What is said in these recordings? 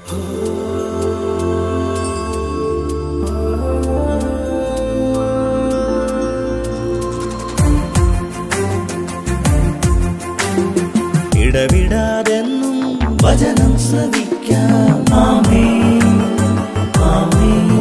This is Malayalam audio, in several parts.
ഇടവിടാതെന്നും വചനം ശ്രവിക്കാം ആമേൻ ആമേൻ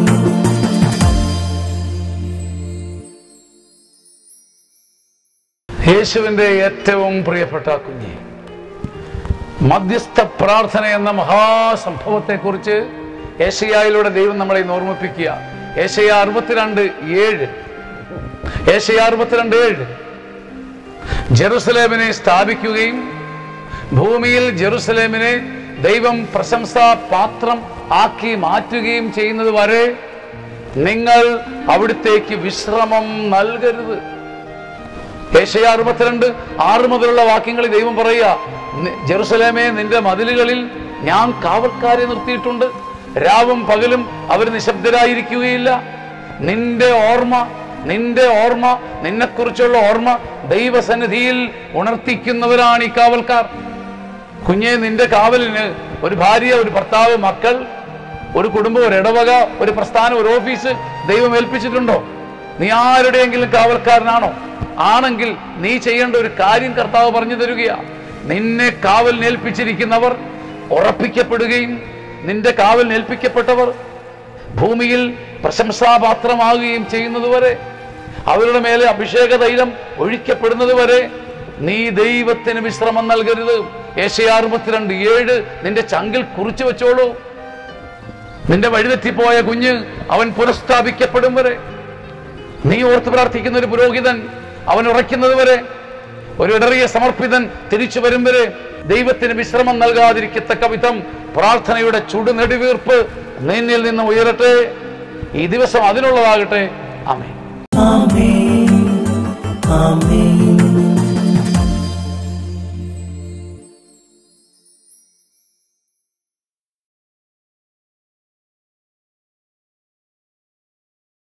യേശുവിൻ്റെ ഏറ്റവും പ്രിയപ്പെട്ട കുഞ്ഞെ മധ്യസ്ഥ പ്രാർത്ഥന എന്ന മഹാസംഭവത്തെക്കുറിച്ച് ഏഷ്യായിലൂടെ ദൈവം നമ്മളെ ഇന്ന് ഓർമ്മിപ്പിക്കുക ഏഷ്യ അറുപത്തിരണ്ട് ഏഴ് ഏഷ്യ അറുപത്തിരണ്ട് ഏഴ് ജെറുസലേമിനെ സ്ഥാപിക്കുകയും ഭൂമിയിൽ ജെറുസലേമിനെ ദൈവം പ്രശംസാ പാത്രം ആക്കി മാറ്റുകയും ചെയ്യുന്നത് വരെ നിങ്ങൾ അവിടുത്തേക്ക് വിശ്രമം നൽകരുത് ഏഷ്യ അറുപത്തിരണ്ട് ആറ് മുതലുള്ള വാക്യങ്ങളിൽ ദൈവം പറയുക "നി- ജെറുസലേമേ നിന്റെ മതിലുകളിൽ ഞാൻ കാവൽക്കാരെ നിർത്തിയിട്ടുണ്ട് രാവും പകലും അവർ നിശബ്ദരായിരിക്കുകയില്ല നിന്റെ ഓർമ്മ നിന്റെ ഓർമ്മ നിന്നെക്കുറിച്ചുള്ള ഓർമ്മ ദൈവസന്നിധിയിൽ ഉണർത്തിക്കുന്നവരാണ് ഈ കാവൽക്കാർ കുഞ്ഞെ നിന്റെ കാവലിന് ഒരു ഭാര്യ ഒരു ഭർത്താവ് മക്കൾ ഒരു കുടുംബം ഒരു ഇടവക ഒരു പ്രസ്ഥാനം ഒരു ഓഫീസ് ദൈവം ഏൽപ്പിച്ചിട്ടുണ്ടോ നീ ആരുടെയെങ്കിലും കാവൽക്കാരനാണോ ആണെങ്കിൽ നീ ചെയ്യേണ്ട ഒരു കാര്യം കർത്താവ് പറഞ്ഞു തരികയാ നിന്നെ കാവൽ ഏൽപ്പിച്ചിരിക്കുന്നവർ ഉറപ്പിക്കപ്പെടുകയും നിന്റെ കാവൽ ഏൽപ്പിക്കപ്പെട്ടവർ ഭൂമിയിൽ പ്രശംസാപാത്രമാകുകയും ചെയ്യുന്നതുവരെ അവരുടെ മേലെ അഭിഷേക തൈലം ഒഴിക്കപ്പെടുന്നത് വരെ നീ ദൈവത്തിന് വിശ്രമം നൽകരുത് ഏഷ്യ അറുപത്തിരണ്ട് ഏഴ് നിന്റെ ചങ്കിൽ കുറിച്ചു വെച്ചോളൂ നിന്റെ വഴിതെറ്റിപ്പോയ കുഞ്ഞ് അവൻ പുനഃസ്ഥാപിക്കപ്പെടും വരെ നീ ഓർത്ത് പ്രാർത്ഥിക്കുന്ന ഒരു പുരോഹിതൻ അവൻ ഉറയ്ക്കുന്നത് വരെ ഒരു ഇടറിയ സമർപ്പിതൻ തിരിച്ചു വരും വരെ ദൈവത്തിന് വിശ്രമം നൽകാതിരിക്കത്തക്ക വിധം പ്രാർത്ഥനയുടെ ചുടുനെടുവീർപ്പ് നിന്നിൽ നിന്ന് ഉയരട്ടെ ഈ ദിവസം അതിനുള്ളതാകട്ടെ ആമേ ആമേൻ ആമേൻ